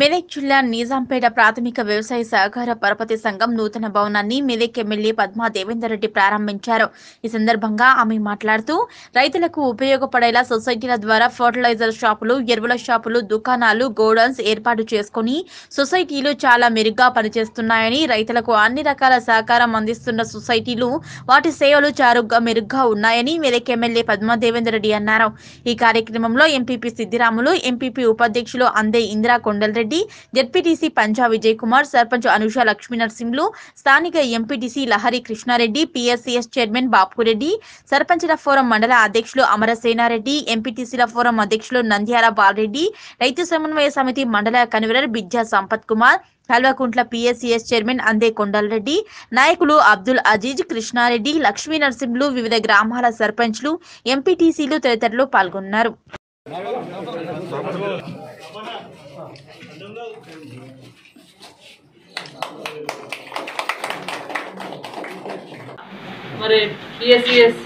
మెదక్ జిల్లా నిజాంపేట ప్రాథమిక వ్యవసాయ సహకార పరపతి సంఘం నూతన భవనాన్ని మెదక్ ఎమ్మెల్యే పద్మా దేవేందర్ రెడ్డి ప్రారంభించారు ఈ సందర్భంగా ఆమె మాట్లాడుతూ రైతులకు ఉపయోగపడేలా సొసైటీల ద్వారా ఫర్టిలైజర్ షాపులు ఎరువుల షాపులు దుకాణాలు గోడౌన్స్ ఏర్పాటు చేసుకుని సొసైటీలు చాలా మెరుగ్గా పనిచేస్తున్నాయని రైతులకు అన్ని రకాల సహకారం అందిస్తున్న సొసైటీలు వాటి సేవలు చారుగ్గా మెరుగ్గా ఉన్నాయని మెదక్ ఎమ్మెల్యే పద్మా దేవేందర్ రెడ్డి అన్నారు ఈ కార్యక్రమంలో ఎంపీపీ సిద్దిరాములు ఎంపీపీ ఉపాధ్యక్షులు అందే ఇందిరా కొండలరెడ్డి జెడ్పీటీసీ పంజా విజయ్ కుమార్ సర్పంచ్ అనుష లక్ష్మీ నరసింహులు స్థానిక MPTC Lahari Krishna Reddy PSCS chairman Bapu Reddy సర్పంచుల ఫోరం మండల అధ్యక్షులు అమరసేనారెడ్డి ఎంపీటీసీల ఫోరం అధ్యక్షులు నంద్యాల బాలరెడ్డి రైతు సమన్వయ సమితి మండల convener Bijja Sampath Kumar Kalvakuntla PSCS chairman Ande Kondal Reddy నాయకులు అబ్దుల్ అజీజ్ కృష్ణారెడ్డి లక్ష్మీ నరసింహులు వివిధ గ్రామాల సర్పంచ్లు ఎంపీటీసీలు తదితరులు పాల్గొన్నారు మరి పిఎస్సిఎస్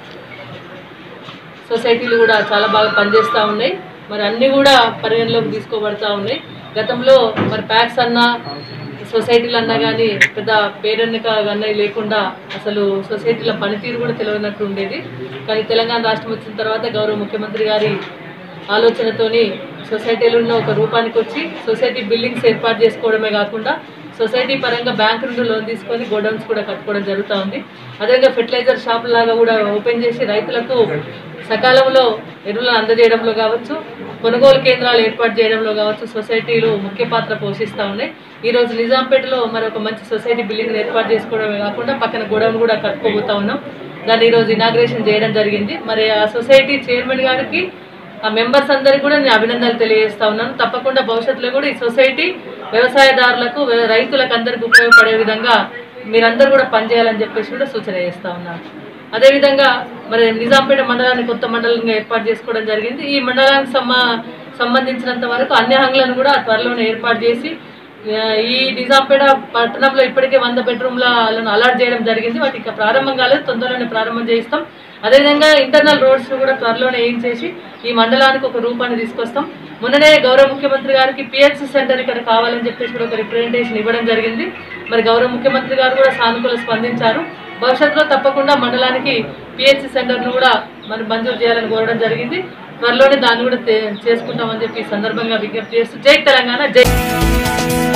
సొసైటీలు కూడా చాలా బాగా పనిచేస్తూ ఉన్నాయి మరి అన్నీ కూడా పరిగణలోకి తీసుకోబడతా ఉన్నాయి గతంలో మరి ప్యాక్స్ అన్నా సొసైటీలు అన్నా కానీ పెద్ద పేరెన్నిక అన్నవి లేకుండా అసలు సొసైటీల పనితీరు కూడా తెలియనట్టు ఉండేది కానీ తెలంగాణ రాష్ట్రం వచ్చిన తర్వాత గౌరవ ముఖ్యమంత్రి గారి ఆలోచనతోని సొసైటీలను ఒక రూపానికి వచ్చి సొసైటీ బిల్డింగ్స్ ఏర్పాటు చేసుకోవడమే కాకుండా సొసైటీ పరంగా బ్యాంక్ నుండి లోన్ తీసుకొని గోడౌన్స్ కూడా కట్టుకోవడం జరుగుతూ ఉంది అదేవిధంగా ఫెర్టిలైజర్ షాప్ లాగా కూడా ఓపెన్ చేసి రైతులకు సకాలంలో ఎరువులను అందజేయడంలో కావచ్చు కొనుగోలు కేంద్రాలు ఏర్పాటు చేయడంలో కావచ్చు సొసైటీలు ముఖ్య పాత్ర పోషిస్తూ ఉన్నాయి ఈ రోజు నిజాంపేటలో మరొక మంచి సొసైటీ బిల్డింగ్ ఏర్పాటు చేసుకోవడమే కాకుండా పక్కన గోడౌన్ కూడా కట్టుకోబోతా ఉన్నాం దాన్ని ఈరోజు ఇనాగ్రేషన్ చేయడం జరిగింది మరి ఆ సొసైటీ చైర్మన్ గారికి ఆ మెంబర్స్ అందరికీ కూడా నేను అభినందనలు తెలియజేస్తా ఉన్నాను తప్పకుండా భవిష్యత్తులో కూడా ఈ సొసైటీ వ్యవసాయదారులకు వ్య- రైతులకు అందరికీ ఉపయోగపడే విధంగా మీరందరూ కూడా పనిచేయాలని చెప్పేసి కూడా సూచన చేస్తా ఉన్నాను అదేవిధంగా మరి నిజాంపేట మండలాన్ని కొత్త మండలంగా ఏర్పాటు చేసుకోవడం జరిగింది ఈ మండలానికి సంబ సంబంధించినంత వరకు అన్ని హంగులను కూడా త్వరలోనే ఏర్పాటు చేసి ఆ, ఈ నిజాంపేట పట్టణంలో ఇప్పటికే వంద బెడ్రూమ్లను అలాట్ చేయడం జరిగింది వాటి ఇంకా ప్రారంభం కాలేదు తొందరలోనే ప్రారంభం చేయిస్తాం అదేవిధంగా ఇంటర్నల్ రోడ్స్ కూడా త్వరలోనే ఏం చేసి ఈ మండలానికి ఒక రూపాన్ని తీసుకొస్తాం మొన్ననే గౌరవ ముఖ్యమంత్రి గారికి పిహెచ్సి సెంటర్ ఇక్కడ కావాలని చెప్పేసి కూడా ఒక రిప్రజెంటేషన్ ఇవ్వడం జరిగింది మరి గౌరవ ముఖ్యమంత్రి గారు కూడా సానుకూల స్పందించారు భవిష్యత్తులో తప్పకుండా మండలానికి పిహెచ్సి సెంటర్ను కూడా మరి మంజూరు చేయాలని కోరడం జరిగింది త్వరలోనే దాన్ని కూడా తే- చేసుకుంటామని చెప్పి ఈ సందర్భంగా విజ్ఞప్తి చేస్తూ జై తెలంగాణ జై